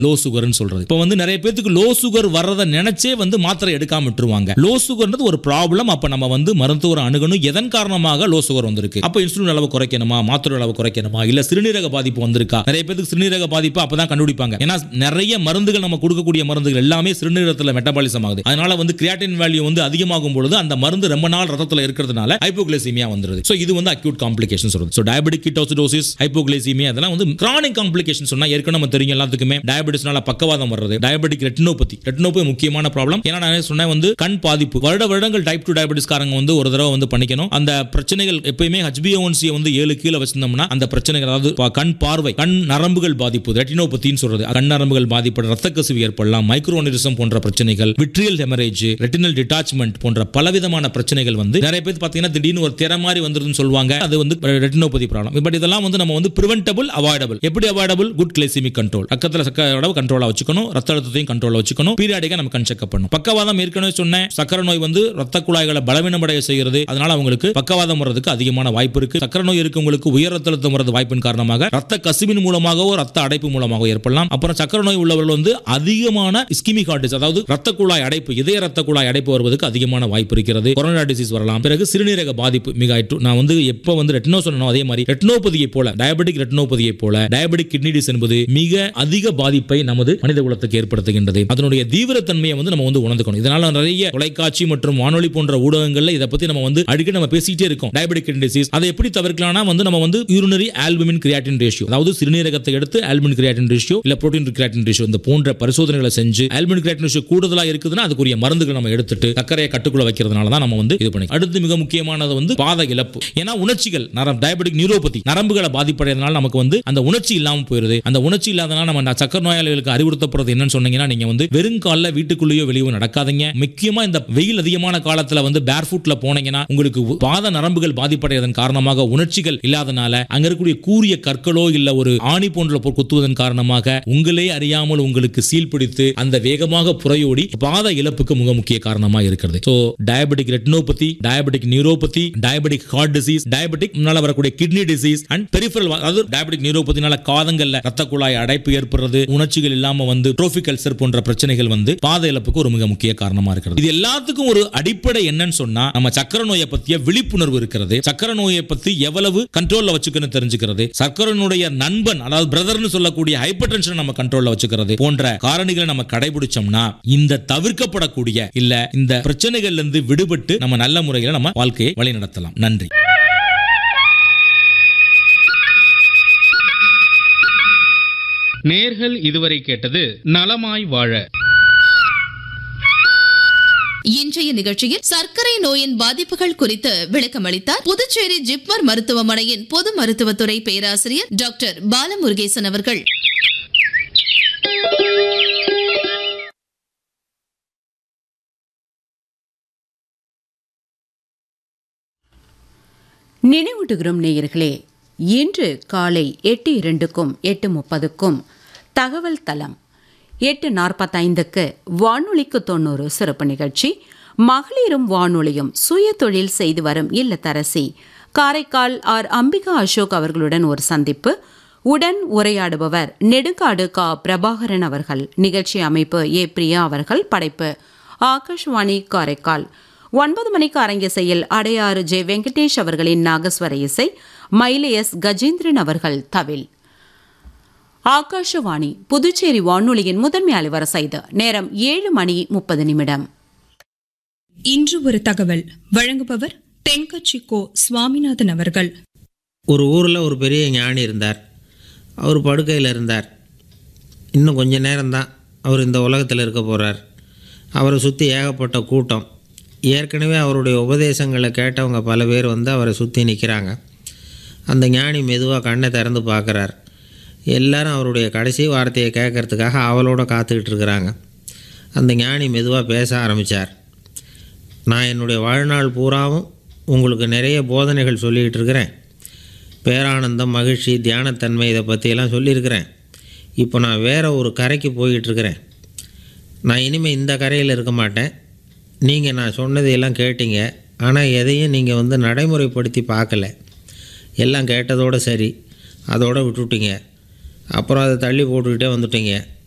low சுகர்னு சொல்றது இப்போ வந்து நிறைய பேத்துக்கு லோ சுகர் வர்றதை நினைச்சே வந்து மாத்திரை எடுக்காம விட்டுருவாங்க லோ சுகர்ன்றது ஒரு ப்ராப்ளம் அப்ப நம்ம வந்து மருத்துவரை அணுகணும் எதன் காரணமாக லோ சுகர் வந்திருக்கு அப்ப இன்சுலின் அளவு குறைக்கணுமா மாத்திரை அளவு குறைக்கணுமா இல்ல சிறுநீரக பாதிப்பு வந்திருக்கா நிறைய பேத்துக்கு சிறுநீரக பாதிப்பு அப்பதான் கண்டுபிடிப்பாங்க ஏன்னா நிறைய மருந்துகள் நம்ம கொடுக்கக்கூடிய மருந்துகள் எல்லாமே சிறுநீரகத்தில் மெட்டபாலிசம் ஆகுது அதனால வந்து கிரியாட்டின் வேல்யூ வந்து அதிகமாகும் பொழுது அந்த மருந்து ரொம்ப நாள் ரத்தத்தில் இருக்கிறதுனால ஹைப்போகிளைசீமியா வந்துருது ஸோ இது வந்து அக்யூட் காம்ப்ளிகேஷன் சொல்றது ஸோ டயபெட்டிக் கிட்டோசிடோசிஸ் ஹைப்போகிளைசீமியா அதெல்லாம் வந்து கிரானிக் காம்ப்ளிகேஷன் சொன்னா ஏற்கனவே நம்ம தெரியும் எல்லாத்துக்குமே டயபெட்டிஸ்னால பக்கவாதம் வர்றது டயபெட்டிக் ரெட்டினோபதி ரெட்டினோபதி முக்கியமான ப்ராப்ளம் ஏன்னா நான் சொன்னேன் வந்து கண் பாதிப்பு வருட வருடங்கள் டைப் டூ டயபெட்டிஸ்காரங்க வந்து ஒரு தடவை வந்து பண்ணிக்கணும் அந்த பிரச்சனைகள் எப்பயுமே ஹெச்பிஓன்சி வந்து ஏழு கீழே வச்சிருந்தோம்னா அந்த பிரச்சனைகள் அதாவது பா- கண் பார்வை கண் நரம்புகள் பாதிப்பு ரெட்டினோபத்தின்னு சொல்றது கண் நரம்புகள் பாதிப்பு ரத்த கசிவு ஏற்படலாம் மைக்ரோனிரிசம் போன்ற பிரச்சனைகள் விட்ரியல் ஹெமரேஜ் ரெட்டினல் டிட்டாச்மெண்ட் போன்ற பலவிதமான பிரச்சனைகள் வந்து நிறைய பேர் பார்த்தீங்கன்னா திடீர்னு ஒரு திற மாதிரி வந்துருதுன்னு சொல்லுவாங்க அது வந்து ரெட்டினோபதி ப்ராப்ளம் பட் இதெல்லாம் வந்து நம்ம வந்து பிரிவென்டபிள் அவாய்டபிள் எப்படி அவாய்டபிள் குட் கிளைசிமிக் கண்ட்ரோல் பக்கத்தில் சக்கரோட கண்ட்ரோலா வச்சுக்கணும் ரத்த அழுத்தத்தையும் கண்ட்ரோலா வச்சுக்கணும் பீரியாடிக்கா நம்ம கண் செக்அப் பண்ணணும் பக்கவாதம் ஏற்கனவே சொன்னேன் சக்கரை நோய் வந்து ரத்த குழாய்களை பலவீனமடைய செய்கிறது அதனால அவங்களுக்கு பக்கவாதம் வர்றதுக்கு அதிகமான வாய்ப்பு இருக்கு சக்கரை நோய் இருக்கவங்களுக்கு உயர் ரத்த அழுத்தம் வரது வாய்ப்பின் காரணமாக ரத்த கசிவின் மூலமாகவோ ரத்த அடைப்பு மூலமாகவோ ஏற்படலாம் அப்புறம் சக்கரை நோய் உள்ளவர்கள் வந்து அதிகமான இஸ்கிமிக் ஹார்டிஸ் அதாவது ரத்த குழாய் அடைப்பு இதய ரத்த குழாய் அடைப்பு வருவதற்கு அதிகமான வாய்ப்பு இருக்கிறது கொரோனா டிசீஸ் வரலாம் பிறகு சிறுநீரக பாதிப்பு மிக ஆயிற்று நான் வந்து எப்போ வந்து ரெட்டினோ சொன்னனோ அதே மாதிரி ரெட்டினோபதியை போல டயபெட்டிக் ரெட்டினோபதியை போல டயபெட்டிக் கிட்னி டிஸ் என்பது மிக அதிக பாதிப்பை நமது மனித குலத்துக்கு ஏற்படுத்துகின்றது அதனுடைய தீவிரத்தன்மையை வந்து நம்ம வந்து உணர்ந்துக்கணும் இதனால நிறைய தொலைக்காட்சி மற்றும் வானொலி போன்ற ஊடகங்கள்ல இதை பத்தி நம்ம வந்து அடிக்கடி நம்ம பேசிட்டே இருக்கோம் டயபெட்டிக் கிட்னி டிசீஸ் அதை எப்படி தவிர்க்கலாம்னா வந்து நம்ம வந்து யூரினரி ஆல்புமின் கிரியாட்டின் ரேஷியோ அதாவது சிறுநீரகத்தை எடுத்து ஆல்புமின் கிரியாட்டின் ரேஷியோ இல்ல புரோட்டீன் கிரியாட்டின் ரேஷியோ இந்த போன்ற பரிசோதனைகளை செஞ்சு ஆல்புமின் கிரியாட்டின் ரேஷியோ கூடுதலா இருக்குதுன்னா அதுக்குரிய மருந்துகள் நம்ம எடுத்துட்டு சர்க்கரையை கட்டுக்குள்ள வைக்கிறதுனால தான் நம்ம வந்து இது பண்ணி அடுத்து மிக முக்கியமானது வந்து பாத இழப்பு ஏன்னா உணர்ச்சிகள் நரம் டயபெட்டிக் நியூரோபதி நரம்புகளை பாதிப்படைறதுனால நமக்கு வந்து அந்த உணர்ச்சி இல்லாம போயிருது அந்த உணர்ச்சி இல்லாதனால நம்ம ந- சக்கரை நோயாளிகளுக்கு அறிவுறுத்தப்படுறது என்னன்னு சொன்னீங்கன்னா நீங்க வந்து வெறும் காலில் வீட்டுக்குள்ளேயோ வெளியோ நடக்காதீங்க முக்கியமா இந்த வெயில் அதிகமான காலத்துல வந்து பேர் ஃபுட்ல போனீங்கன்னா உங்களுக்கு உ- பாத நரம்புகள் பாதிப்படைவதன் காரணமாக உணர்ச்சிகள் இல்லாதனால அங்க இருக்கக்கூடிய கூரிய கற்களோ இல்ல ஒரு ஆணி போன்ற பொ- குத்துவதன் காரணமாக உங்களே அறியாமல் உங்களுக்கு சீல் பிடித்து அந்த வேகமாக புறையோடி பாத இழப்புக்கு மிக முக்கிய காரணமா இருக்கிறது so diabetic retinopathy diabetic neuropathy diabetic heart disease diabetic முன்னால வரக்கூடிய கிட்னி டிசீஸ் அண்ட் பெரிஃபரல் அதாவது டயபெட்டிக் நியூரோபதினால காதங்கள்ல ரத்த குழாய் அடைப்பு ஏற்படுறது உணர்ச்சிகள் இல்லாம வந்து ட்ரோபிக் அல்சர் போன்ற பிரச்சனைகள் வந்து பாத இழப்புக்கு ஒரு மிக முக்கிய காரணமா இருக்கிறது இது எல்லாத்துக்கும் ஒரு அடிப்படை என்னன்னு சொன்னா நம்ம சக்கரை நோயை பத்திய விழிப்புணர்வு இருக்கிறது சக்கரை நோயை பத்தி எவ்வளவு கண்ட்ரோல்ல வச்சுக்கணும் தெரிஞ்சுக்கிறது சக்கரனுடைய நண்பன் அதாவது பிரதர்னு சொல்லக்கூடிய ஹைப்பர் டென்ஷன் நம்ம கண்ட்ரோல்ல வச்சுக்கிறது போன்ற காரணிகளை நம்ம கடைபிடிச்சோம்னா இந்த தவிர்க்கப்படக்கூடிய இல்ல இந்த பிரச்சனைகள்ல இருந்து விடுபட்டு நம்ம நல்ல முறையில் நம்ம வாழ்க்கையை வழிநடத்தலாம் நன்றி நேர்கள் இதுவரை கேட்டது நலமாய் வாழ இன்றைய நிகழ்ச்சியில் சர்க்கரை நோயின் பாதிப்புகள் குறித்து விளக்கமளித்தார் புதுச்சேரி ஜிப்மர் மருத்துவமனையின் பொது மருத்துவத்துறை பேராசிரியர் டாக்டர் பாலமுருகேசன் அவர்கள் நினைவூட்டுகிறோம் நேயர்களே இன்று காலை எட்டு இரண்டுக்கும் எட்டு முப்பதுக்கும் தகவல் தளம் எட்டு நாற்பத்தைந்துக்கு வானொலிக்கு தொண்ணூறு சிறப்பு நிகழ்ச்சி மகளிரும் வானொலியும் சுய தொழில் செய்து வரும் இல்லத்தரசி காரைக்கால் ஆர் அம்பிகா அசோக் அவர்களுடன் ஒரு சந்திப்பு உடன் உரையாடுபவர் நெடுங்காடு கா பிரபாகரன் அவர்கள் நிகழ்ச்சி அமைப்பு ஏ பிரியா அவர்கள் படைப்பு ஆகாஷ்வாணி காரைக்கால் ஒன்பது மணிக்கு அரங்கிசையில் அடையாறு ஜே வெங்கடேஷ் அவர்களின் நாகஸ்வர இசை மயிலை எஸ் கஜேந்திரன் அவர்கள் தவில் ஆகாஷவாணி புதுச்சேரி வானொலியின் முதன்மை அலுவலர் இது நேரம் ஏழு மணி முப்பது நிமிடம் இன்று ஒரு தகவல் வழங்குபவர் தென்கட்சி கோ சுவாமிநாதன் அவர்கள் ஒரு ஊரில் ஒரு பெரிய ஞானி இருந்தார் அவர் படுக்கையில் இருந்தார் இன்னும் கொஞ்ச நேரம்தான் அவர் இந்த உலகத்தில் இருக்க போகிறார் அவரை சுற்றி ஏகப்பட்ட கூட்டம் ஏற்கனவே அவருடைய உபதேசங்களை கேட்டவங்க பல பேர் வந்து அவரை சுற்றி நிற்கிறாங்க அந்த ஞானி மெதுவாக கண்ணை திறந்து பார்க்குறார் எல்லாரும் அவருடைய கடைசி வார்த்தையை கேட்கறதுக்காக அவளோட காத்துக்கிட்டு இருக்கிறாங்க அந்த ஞானி மெதுவாக பேச ஆரம்பித்தார் நான் என்னுடைய வாழ்நாள் பூராவும் உங்களுக்கு நிறைய போதனைகள் சொல்லிக்கிட்டு இருக்கிறேன் பேரானந்தம் மகிழ்ச்சி தியானத்தன்மை இதை பற்றியெல்லாம் சொல்லியிருக்கிறேன் இப்போ நான் வேறு ஒரு கரைக்கு போய்கிட்டு இருக்கிறேன் நான் இனிமேல் இந்த கரையில் இருக்க மாட்டேன் நீங்கள் நான் சொன்னதையெல்லாம் கேட்டீங்க ஆனால் எதையும் நீங்கள் வந்து நடைமுறைப்படுத்தி பார்க்கல எல்லாம் கேட்டதோடு சரி அதோடு விட்டுட்டீங்க அப்புறம் அதை தள்ளி போட்டுக்கிட்டே வந்துட்டீங்க